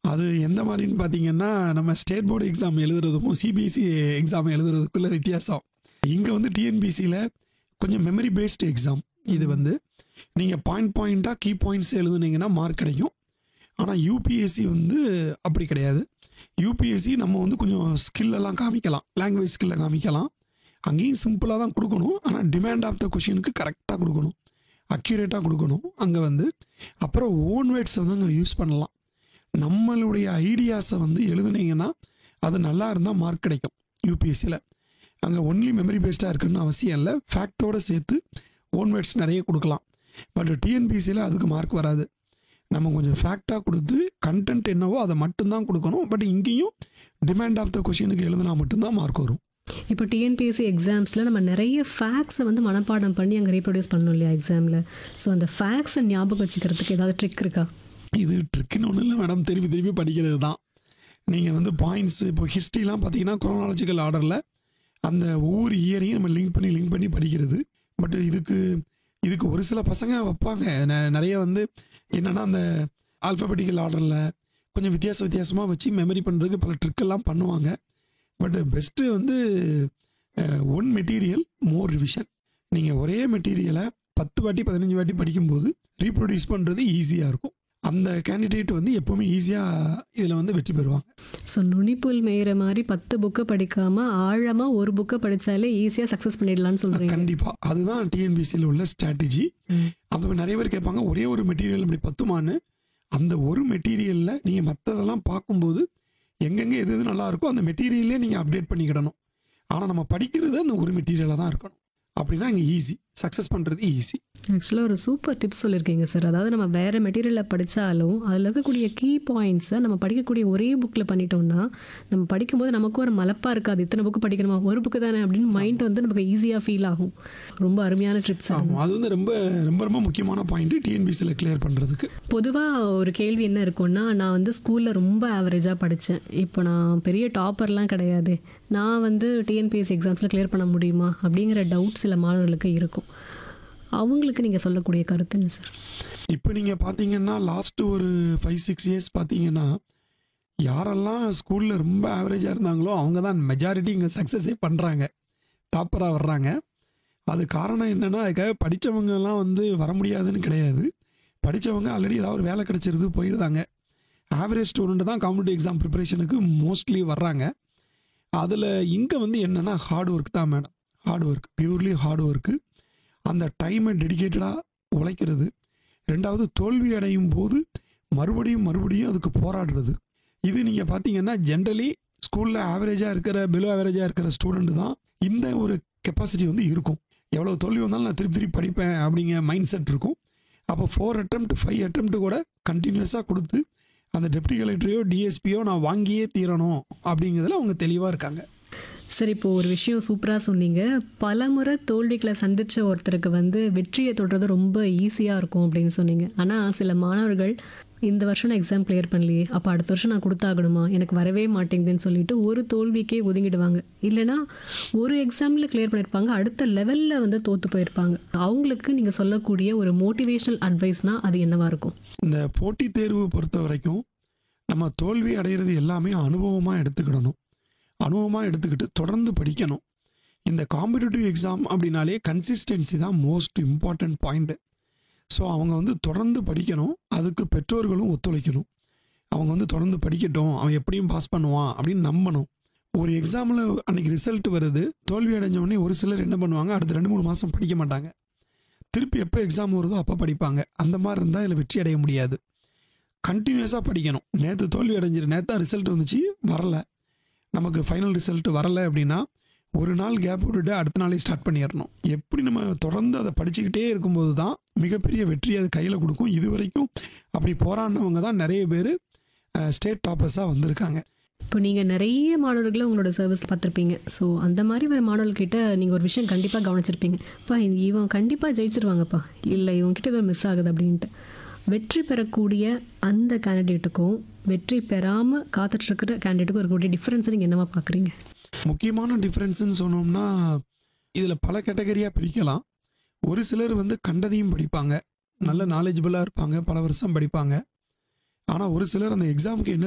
அது எந்த மாதிரின்னு பார்த்தீங்கன்னா நம்ம ஸ்டேட் போர்டு எக்ஸாம் எழுதுறதுக்கும் சிபிஎஸ்சி எக்ஸாம் எழுதுறதுக்குள்ள வித்தியாசம் இங்கே வந்து டிஎன்பிசியில் கொஞ்சம் மெமரி பேஸ்டு எக்ஸாம் இது வந்து நீங்கள் பாயிண்ட் பாயிண்ட்டாக கீ பாயிண்ட்ஸ் எழுதுனீங்கன்னா மார்க் கிடைக்கும் ஆனால் யூபிஎஸ்சி வந்து அப்படி கிடையாது யூபிஎஸ்சி நம்ம வந்து கொஞ்சம் ஸ்கில்லெல்லாம் காமிக்கலாம் லாங்குவேஜ் ஸ்கில்லை காமிக்கலாம் அங்கேயும் சிம்பிளாக தான் கொடுக்கணும் ஆனால் டிமாண்ட் ஆஃப் த கொஷினுக்கு கரெக்டாக கொடுக்கணும் அக்யூரேட்டாக கொடுக்கணும் அங்கே வந்து அப்புறம் ஓன் வேர்ட்ஸை வந்து அங்கே யூஸ் பண்ணலாம் நம்மளுடைய ஐடியாஸை வந்து எழுதுனீங்கன்னா அது நல்லா இருந்தால் மார்க் கிடைக்கும் யூபிஎஸ்சியில் அங்கே ஒன்லி மெமரி பேஸ்டாக இருக்குன்னு அவசியம் இல்லை ஃபேக்டோடு சேர்த்து ஓன் வேர்ட்ஸ் நிறைய கொடுக்கலாம் பட் டிஎன்பிசியில் அதுக்கு மார்க் வராது நம்ம கொஞ்சம் ஃபேக்டாக கொடுத்து கண்டென்ட் என்னவோ அதை மட்டும்தான் கொடுக்கணும் பட் இங்கேயும் டிமாண்ட் ஆஃப் த கொஷினுக்கு எழுதினா மட்டும்தான் மார்க் வரும் இப்போ டிஎன்பிஎஸ்சி எக்ஸாம்ஸில் நம்ம நிறைய ஃபேக்ஸை வந்து மனப்பாடம் பண்ணி அங்கே ரீப்ரொடியூஸ் பண்ணணும் இல்லையா எக்ஸாமில் ஸோ அந்த ஃபேக்ஸை ஞாபகம் வச்சுக்கிறதுக்கு ஏதாவது ட்ரிக் இருக்கா இது ட்ரிக்குன்னு ஒன்றும் இல்லை மேடம் திருப்பி திருப்பி படிக்கிறது தான் நீங்கள் வந்து பாயிண்ட்ஸ் இப்போ ஹிஸ்ட்ரிலாம் பார்த்தீங்கன்னா குரோனாலஜிக்கல் ஆர்டரில் அந்த ஒவ்வொரு இயரையும் நம்ம லிங்க் பண்ணி லிங்க் பண்ணி படிக்கிறது பட் இதுக்கு இதுக்கு ஒரு சில பசங்க வைப்பாங்க ந- நிறைய வந்து என்னென்னா அந்த ஆல்ஃபபெட்டிக்கல் ஆர்டரில் கொஞ்சம் வித்தியாச வித்தியாசமாக வச்சு மெமரி பண்ணுறதுக்கு பல ட்ரிக்கெல்லாம் பண்ணுவாங்க பட் பெஸ்ட்டு வந்து ஒன் மெட்டீரியல் மோர் ரிவிஷன் நீங்கள் ஒரே மெட்டீரியலை பத்து வாட்டி பதினஞ்சு வாட்டி படிக்கும்போது ரீப்ரொடியூஸ் பண்ணுறது ஈஸியாக இருக்கும் அந்த கேண்டிடேட் வந்து எப்போவுமே ஈஸியாக இதில் வந்து வெற்றி பெறுவாங்க ஸோ நுனிப்புல் மேயிற மாதிரி பத்து புக்கை படிக்காமல் ஆழமாக ஒரு புக்கை படித்தாலே ஈஸியாக சக்ஸஸ் பண்ணிடலாம்னு சொல்கிறீங்க கண்டிப்பாக அதுதான் டிஎன்பிசியில் உள்ள ஸ்ட்ராட்டஜி அப்போ நிறைய பேர் கேட்பாங்க ஒரே ஒரு மெட்டீரியல் அப்படி பத்துமான்னு அந்த ஒரு மெட்டீரியலில் நீங்கள் மற்றதெல்லாம் பார்க்கும்போது எங்கெங்கே எது எது நல்லா இருக்கோ அந்த மெட்டீரியலே நீங்கள் அப்டேட் பண்ணிக்கிடணும் ஆனால் நம்ம படிக்கிறது அந்த ஒரு மெட்டீரியலாக தான் இருக்கணும் அப்படின்னா இங்கே ஈஸி சக்ஸஸ் பண்ணுறது ஈஸி ஆக்சுவலாக ஒரு சூப்பர் டிப்ஸ் சொல்லியிருக்கீங்க சார் அதாவது நம்ம வேறு மெட்டீரியலில் படித்தாலும் அதில் இருக்கக்கூடிய கீ பாயிண்ட்ஸை நம்ம படிக்கக்கூடிய ஒரே புக்கில் பண்ணிட்டோம்னா நம்ம படிக்கும்போது நமக்கும் ஒரு மலப்பாக இருக்காது இத்தனை புக்கு படிக்கணுமா ஒரு புக்கு தானே அப்படின்னு மைண்ட் வந்து நமக்கு ஈஸியாக ஃபீல் ஆகும் ரொம்ப அருமையான ட்ரிப்ஸ் ஆமாம் அது வந்து ரொம்ப ரொம்ப ரொம்ப முக்கியமான பாயிண்ட்டு டிஎன்பிசியில் கிளியர் பண்ணுறதுக்கு பொதுவாக ஒரு கேள்வி என்ன இருக்கும்னா நான் வந்து ஸ்கூலில் ரொம்ப ஆவரேஜாக படித்தேன் இப்போ நான் பெரிய டாப்பர்லாம் கிடையாது நான் வந்து டிஎன்பிஎஸ்சி எக்ஸாம்ஸில் கிளியர் பண்ண முடியுமா அப்படிங்கிற டவுட் சில மாணவர்களுக்கு இருக்கும் அவங்களுக்கு நீங்கள் சொல்லக்கூடிய கருத்து என்ன சார் இப்போ நீங்கள் பார்த்தீங்கன்னா லாஸ்ட்டு ஒரு ஃபைவ் சிக்ஸ் இயர்ஸ் பார்த்தீங்கன்னா யாரெல்லாம் ஸ்கூலில் ரொம்ப ஆவரேஜாக இருந்தாங்களோ அவங்க தான் மெஜாரிட்டி இங்கே சக்ஸஸே பண்ணுறாங்க டாப்பராக வர்றாங்க அது காரணம் என்னென்னா அதுக்காக படித்தவங்கலாம் வந்து வர முடியாதுன்னு கிடையாது படித்தவங்க ஆல்ரெடி ஏதாவது ஒரு வேலை கிடச்சிருது போயிடுதாங்க ஆவரேஜ் ஸ்டூடெண்ட் தான் காம்படிட்டிவ் எக்ஸாம் ப்ரிப்பரேஷனுக்கு மோஸ்ட்லி வர்றாங்க அதில் இங்கே வந்து என்னென்னா ஹார்ட் ஒர்க் தான் madam hard work purely hard work அந்த டைமை டெடிகேட்டடாக உழைக்கிறது ரெண்டாவது தோல்வி அடையும் போது மறுபடியும் மறுபடியும் அதுக்கு போராடுறது இது நீங்கள் பார்த்தீங்கன்னா ஜென்ரலி ஸ்கூலில் ஆவரேஜாக இருக்கிற பிலோ ஆவரேஜாக இருக்கிற ஸ்டூடெண்ட் தான் இந்த ஒரு கெப்பாசிட்டி வந்து இருக்கும் எவ்வளோ தோல்வி வந்தாலும் நான் திருப்பி திருப்பி படிப்பேன் அப்படிங்கிற மைண்ட் செட் இருக்கும் அப்போ ஃபோர் attempt ஃபைவ் attempt கூட கண்டினியூஸாக கொடுத்து அந்த டெப்டி கலெக்டரையோ டிஎஸ்பியோ நான் வாங்கியே தீரணும் அப்படிங்கிறதுல அவங்க தெளிவாக இருக்காங்க சரி இப்போ ஒரு விஷயம் சூப்பராக சொன்னீங்க பலமுறை தோல்விகளை சந்திச்ச ஒருத்தருக்கு வந்து வெற்றியை தொடுறது ரொம்ப ஈஸியாக இருக்கும் அப்படின்னு சொன்னீங்க ஆனால் சில மாணவர்கள் இந்த வருஷம் நான் எக்ஸாம் கிளியர் பண்ணலையே அப்போ அடுத்த வருஷம் நான் கொடுத்தாகணுமா எனக்கு வரவே மாட்டேங்குதுன்னு சொல்லிட்டு ஒரு தோல்விக்கே ஒதுங்கிடுவாங்க இல்லைனா ஒரு எக்ஸாமில் கிளியர் பண்ணியிருப்பாங்க அடுத்த லெவலில் வந்து தோற்று போயிருப்பாங்க அவங்களுக்கு நீங்கள் சொல்லக்கூடிய ஒரு மோட்டிவேஷனல் அட்வைஸ்னால் அது என்னவாக இருக்கும் இந்த போட்டித் தேர்வு பொறுத்த வரைக்கும் நம்ம தோல்வி அடைகிறது எல்லாமே அனுபவமாக எடுத்துக்கிடணும் அனுபவமாக எடுத்துக்கிட்டு தொடர்ந்து படிக்கணும் இந்த காம்படிட்டிவ் எக்ஸாம் அப்படின்னாலே கன்சிஸ்டன்சி தான் மோஸ்ட் இம்பார்ட்டன்ட் பாயிண்ட்டு ஸோ அவங்க வந்து தொடர்ந்து படிக்கணும் அதுக்கு பெற்றோர்களும் ஒத்துழைக்கணும் அவங்க வந்து தொடர்ந்து படிக்கட்டும் அவன் எப்படியும் பாஸ் பண்ணுவான் அப்படின்னு நம்பணும் ஒரு எக்ஸாமில் அன்னைக்கு ரிசல்ட் வருது தோல்வி அடைஞ்ச உடனே ஒரு சிலர் என்ன பண்ணுவாங்க அடுத்த ரெண்டு மூணு மாதம் படிக்க மாட்டாங்க திருப்பி எப்போ எக்ஸாம் வருதோ அப்போ படிப்பாங்க அந்த மாதிரி இருந்தால் இதில் வெற்றி அடைய முடியாது கண்டினியூஸாக படிக்கணும் நேற்று தோல்வி அடைஞ்சிரு நேற்று தான் ரிசல்ட் வந்துச்சு வரல நமக்கு ஃபைனல் ரிசல்ட் வரல அப்படின்னா ஒரு நாள் கேப் விட்டுட்டு அடுத்த நாளே ஸ்டார்ட் பண்ணிடணும் எப்படி நம்ம தொடர்ந்து அதை படிச்சுக்கிட்டே இருக்கும்போது தான் மிகப்பெரிய வெற்றி அது கையில் கொடுக்கும் இது வரைக்கும் அப்படி போராடினவங்க தான் நிறைய பேர் ஸ்டேட் டாப்பர்ஸாக வந்திருக்காங்க இப்போ நீங்கள் நிறைய மாணவர்களை உங்களோட சர்வீஸ் பார்த்துருப்பீங்க ஸோ அந்த மாதிரி வர மாணவர்கிட்ட நீங்கள் ஒரு விஷயம் கண்டிப்பாக கவனிச்சிருப்பீங்க அப்பா இவன் கண்டிப்பாக ஜெயிச்சிருவாங்கப்பா இல்லை இவன்கிட்ட ஏதோ மிஸ் ஆகுது அப்படின்ட்டு வெற்றி பெறக்கூடிய அந்த கேண்டிடேட்டுக்கும் வெற்றி பெறாமல் காத்துட்ருக்கிற கேண்டிடேட்டுக்கும் இருக்கக்கூடிய டிஃப்ரென்ஸை நீங்கள் என்னவா பார்க்குறீங்க முக்கியமான டிஃப்ரென்ஸ்னு சொன்னோம்னா இதில் பல கேட்டகரியாக பிரிக்கலாம் ஒரு சிலர் வந்து கண்டதையும் படிப்பாங்க நல்ல நாலேஜபிளாக இருப்பாங்க பல வருஷம் படிப்பாங்க ஆனால் ஒரு சிலர் அந்த எக்ஸாமுக்கு என்ன